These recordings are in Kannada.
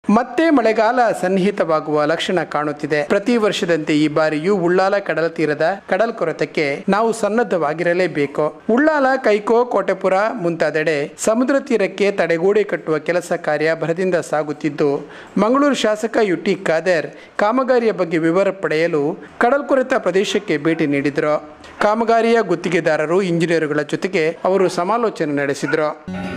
ಮತ್ತೆ ಮಳೆಗಾಲ ಸನ್ನಿಹಿತವಾಗುವ ಲಕ್ಷಣ ಕಾಣುತ್ತಿದೆ ಪ್ರತಿ ವರ್ಷದಂತೆ ಈ ಬಾರಿಯೂ ಉಳ್ಳಾಲ ಕಡಲ ತೀರದ ಕಡಲ್ ಕೊರೆತಕ್ಕೆ ನಾವು ಸನ್ನದ್ಧವಾಗಿರಲೇಬೇಕು ಉಳ್ಳಾಲ ಕೈಕೋ ಕೋಟೆಪುರ ಮುಂತಾದೆಡೆ ಸಮುದ್ರ ತೀರಕ್ಕೆ ತಡೆಗೋಡೆ ಕಟ್ಟುವ ಕೆಲಸ ಕಾರ್ಯ ಭರದಿಂದ ಸಾಗುತ್ತಿದ್ದು ಮಂಗಳೂರು ಶಾಸಕ ಯುಟಿ ಖಾದರ್ ಕಾಮಗಾರಿಯ ಬಗ್ಗೆ ವಿವರ ಪಡೆಯಲು ಕಡಲ್ಕೊರೆತ ಪ್ರದೇಶಕ್ಕೆ ಭೇಟಿ ನೀಡಿದರು ಕಾಮಗಾರಿಯ ಗುತ್ತಿಗೆದಾರರು ಇಂಜಿನಿಯರುಗಳ ಜೊತೆಗೆ ಅವರು ಸಮಾಲೋಚನೆ ನಡೆಸಿದರು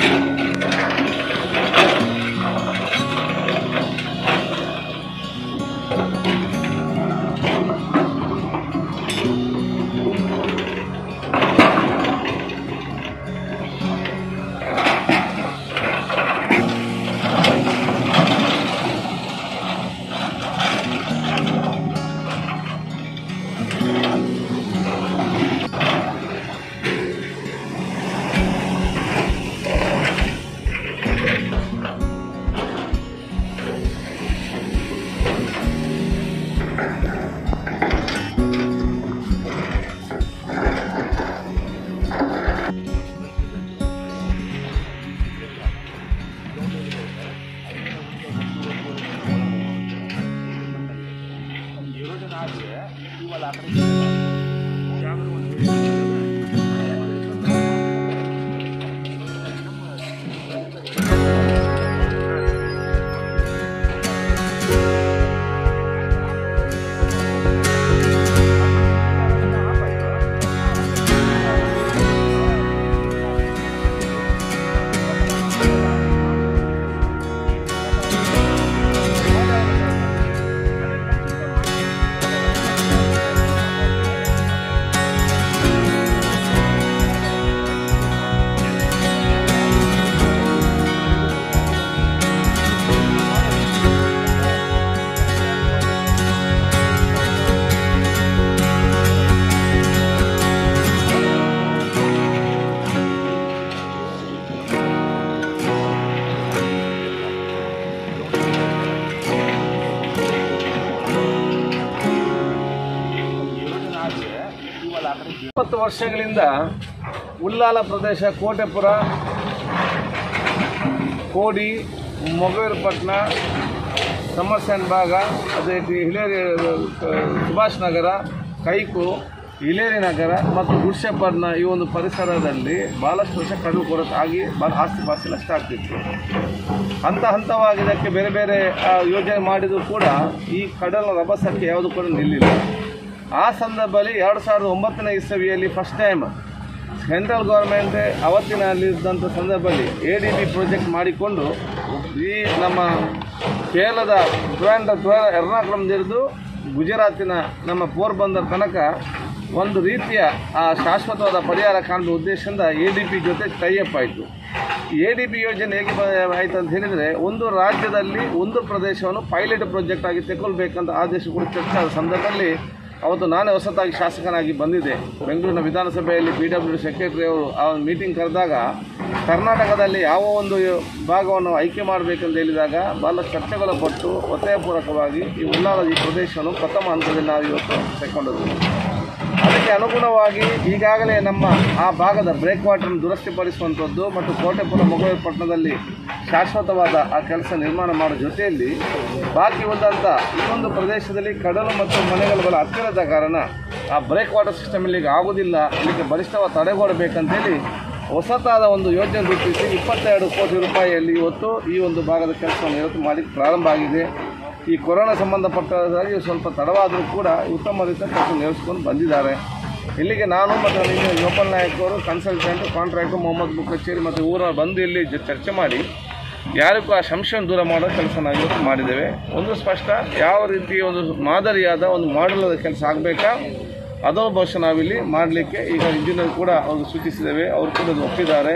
ಇಪ್ಪತ್ತು ವರ್ಷಗಳಿಂದ ಉಲ್ಲಾಲ ಪ್ರದೇಶ ಕೋಟೆಪುರ ಕೋಡಿ ಮೊಗೇರುಪಟ್ಟಣ ಸಮಸ್ಯನ್ ಭಾಗ ಅದೇ ರೀತಿ ಹಿಲೇರಿ ಸುಭಾಷ್ ನಗರ ಕೈಕು ಹಿಲೇರಿ ನಗರ ಮತ್ತು ಗುಡ್ಶೆಪರ್ನ ಈ ಒಂದು ಪರಿಸರದಲ್ಲಿ ಭಾಳಷ್ಟು ವರ್ಷ ಕಡಲು ಕೊರತೆ ಆಗಿ ಭಾಳ ಆಸ್ತಿ ಪಾಸ್ತಿ ನಷ್ಟ ಆಗ್ತಿತ್ತು ಹಂತ ಹಂತವಾಗಿ ಇದಕ್ಕೆ ಬೇರೆ ಬೇರೆ ಆ, ಯೋಜನೆ ಮಾಡಿದರೂ ಕೂಡ ಈ ಕಡಲ ರಭಸಕ್ಕೆ ಯಾವುದು ಕೂಡ ನಿಲ್ಲಿಲ್ಲ ಆ ಸಂದರ್ಭದಲ್ಲಿ ಎರಡು ಸಾವಿರದ ಒಂಬತ್ತನೇ ಇಸವಿಯಲ್ಲಿ ಫಸ್ಟ್ ಟೈಮ್ ಸೆಂಟ್ರಲ್ ಗೌರ್ಮೆಂಟ್ ಅವತ್ತಿನಲ್ಲಿದ್ದಂಥ ಸಂದರ್ಭದಲ್ಲಿ ಎ ಡಿ ಬಿ ಪ್ರಾಜೆಕ್ಟ್ ಮಾಡಿಕೊಂಡು ಈ ನಮ್ಮ ಕೇರಳದ ತ್ರಿವೆಂದ್ರ ತ್ರಿವೆ ಎರ್ನಾಕುಳಂದಿರಿದು ಗುಜರಾತಿನ ನಮ್ಮ ಪೋರ್ಬಂದರ್ ತನಕ ಒಂದು ರೀತಿಯ ಆ ಶಾಶ್ವತವಾದ ಪರಿಹಾರ ಕಾಣುವ ಉದ್ದೇಶದಿಂದ ಎ ಡಿ ಪಿ ಜೊತೆ ಟೈಅಪ್ ಆಯಿತು ಎ ಡಿ ಪಿ ಯೋಜನೆ ಹೇಗೆ ಬ- ಆಯಿತು ಅಂತ ಹೇಳಿದರೆ ಒಂದು ರಾಜ್ಯದಲ್ಲಿ ಒಂದು ಪ್ರದೇಶವನ್ನು ಪೈಲಟ್ ಪ್ರಾಜೆಕ್ಟ್ ಆಗಿ ತೆಗೊಳ್ಬೇಕಂತ ಆದೇಶ ಕೂಡ ಚರ್ಚೆ ಆದ ಸಂದರ್ಭದಲ್ಲಿ ಅವತ್ತು ನಾನೇ ಹೊಸತಾಗಿ ಶಾಸಕನಾಗಿ ಬಂದಿದ್ದೆ ಬೆಂಗಳೂರಿನ ವಿಧಾನಸಭೆಯಲ್ಲಿ ಪಿ ಡಬ್ಲ್ಯೂ ಸೆಕ್ರೆಟರಿ ಅವರು ಆ ಒಂದು ಮೀಟಿಂಗ್ ಕರೆದಾಗ ಕರ್ನಾಟಕದಲ್ಲಿ ಯಾವ ಒಂದು ಭಾಗವನ್ನು ಆಯ್ಕೆ ಮಾಡಬೇಕಂತ ಹೇಳಿದಾಗ ಭಾಳ ಚರ್ಚೆಗಳು ಪಟ್ಟು ಒತ್ತಾಯಪೂರ್ವಕವಾಗಿ ಈ ಉಲ್ಲಾಳದ ಈ ಪ್ರದೇಶವನ್ನು ಪ್ರಥಮ ಹಂತದಲ್ಲಿ ನಾವು ಇವತ್ತು ತೆಕ್ಕೊಂಡದ್ದು ಅದಕ್ಕೆ ಅನುಗುಣವಾಗಿ ಈಗಾಗಲೇ ನಮ್ಮ ಆ ಭಾಗದ ಬ್ರೇಕ್ ವಾಟರ್ನ ದುರಸ್ತಿಪಡಿಸುವಂಥದ್ದು ಮತ್ತು ಕೋಟೆಪುರ ಮೊಗೇರ್ ಪಟ್ಟಣದಲ್ಲಿ ಶಾಶ್ವತವಾದ ಆ ಕೆಲಸ ನಿರ್ಮಾಣ ಮಾಡೋ ಜೊತೆಯಲ್ಲಿ ಬಾಕಿ ಉಳಿದಂಥ ಇನ್ನೊಂದು ಪ್ರದೇಶದಲ್ಲಿ ಕಡಲು ಮತ್ತು ಮನೆಗಳ ಹತ್ತಿರದ ಕಾರಣ ಆ ಬ್ರೇಕ್ ವಾಟರ್ ಸಿಸ್ಟಮ್ ಇಲ್ಲಿಗೆ ಆಗೋದಿಲ್ಲ ಇಲ್ಲಿಗೆ ಬಲಿಷ್ಠವಾದ ತಡೆಗೋಡಬೇಕಂತೇಳಿ ಹೊಸತಾದ ಒಂದು ಯೋಜನೆ ರೂಪಿಸಿ ಇಪ್ಪತ್ತೆರಡು ಕೋಟಿ ರೂಪಾಯಿಯಲ್ಲಿ ಇವತ್ತು ಈ ಒಂದು ಭಾಗದ ಕೆಲಸವನ್ನು ಇವತ್ತು ಮಾಡಿ ಪ್ರಾರಂಭ ಆಗಿದೆ ಈ ಕೊರೋನಾ ಸಂಬಂಧಪಟ್ಟದಾಗಿ ಸ್ವಲ್ಪ ತಡವಾದರೂ ಕೂಡ ಉತ್ತಮ ರೀತಿಯ ಕೆಲಸ ನಿರ್ವಹಿಸ್ಕೊಂಡು ಬಂದಿದ್ದಾರೆ ಇಲ್ಲಿಗೆ ನಾನು ಮತ್ತು ನನ್ನ ಗೋಪಾಲ್ ನಾಯಕ್ ಅವರು ಕನ್ಸಲ್ಟೆಂಟ್ ಕಾಂಟ್ರಾಕ್ಟರ್ ಮೊಹಮ್ಮದ್ ಬುಕ್ ಕಚೇರಿ ಮತ್ತು ಊರ ಬಂದು ಇಲ್ಲಿ ಜ- ಚರ್ಚೆ ಮಾಡಿ ಯಾರಿಗೂ ಆ ಸಂಶಯವನ್ನು ದೂರ ಮಾಡೋ ಕೆಲಸ ನಾವು ಇವತ್ತು ಮಾಡಿದ್ದೇವೆ ಒಂದು ಸ್ಪಷ್ಟ ಯಾವ ರೀತಿ ಒಂದು ಮಾದರಿಯಾದ ಒಂದು ಮಾಡಲದ ಕೆಲಸ ಆಗಬೇಕಾ ಅದೋ ಬಹುಶಃ ನಾವಿಲ್ಲಿ ಮಾಡಲಿಕ್ಕೆ ಈಗ ಇಂಜಿನಿಯರ್ ಕೂಡ ಅವರು ಸೂಚಿಸಿದ್ದೇವೆ ಅವರು ಕೂಡ ಅದು ಒಪ್ಪಿದ್ದಾರೆ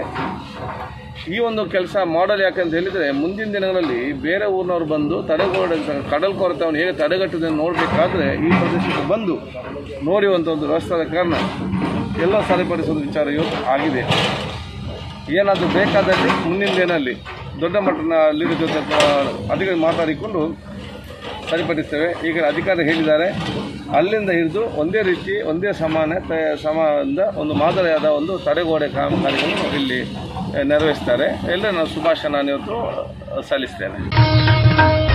ಈ ಒಂದು ಕೆಲಸ ಮಾಡಲ್ ಯಾಕಂತ ಹೇಳಿದರೆ ಮುಂದಿನ ದಿನಗಳಲ್ಲಿ ಬೇರೆ ಊರಿನವ್ರು ಬಂದು ತಡೆಗೋಡೆ ಕಡಲ್ ಕೊರತೆಯನ್ನು ಹೇಗೆ ತಡೆಗಟ್ಟುವುದನ್ನು ನೋಡಬೇಕಾದ್ರೆ ಈ ಪ್ರದೇಶಕ್ಕೆ ಬಂದು ನೋಡುವಂಥ ಒಂದು ವ್ಯವಸ್ಥೆ ಆದ ಕಾರಣ ಎಲ್ಲ ಸರಿಪಡಿಸೋದು ವಿಚಾರ ಇವತ್ತು ಆಗಿದೆ ಏನಾದರೂ ಬೇಕಾದಲ್ಲಿ ಮುಂದಿನ ದಿನಲ್ಲಿ ದೊಡ್ಡ ಮಟ್ಟದ ಲೀಡರ್ ಜೊತೆ ಅಧಿಕಾರಿ ಮಾತಾಡಿಕೊಂಡು ಸರಿಪಡಿಸ್ತೇವೆ ಈಗ ಅಧಿಕಾರಿ ಹೇಳಿದ್ದಾರೆ ಅಲ್ಲಿಂದ ಹಿಡಿದು ಒಂದೇ ರೀತಿ ಒಂದೇ ಸಮಾನ ತ- ಸಮಾನದ ಒಂದು ಮಾದರಿಯಾದ ಒಂದು ತಡೆಗೋಡೆ ಕಾಮಗಾರಿಗಳನ್ನು ಇಲ್ಲಿ ಆ, ನೆರವೇರಿಸ್ತಾರೆ ಎಲ್ಲ ನಾನು ಶುಭಾಶಯ ನಾನು ಇವತ್ತು ಸಲ್ಲಿಸ್ತೇನೆ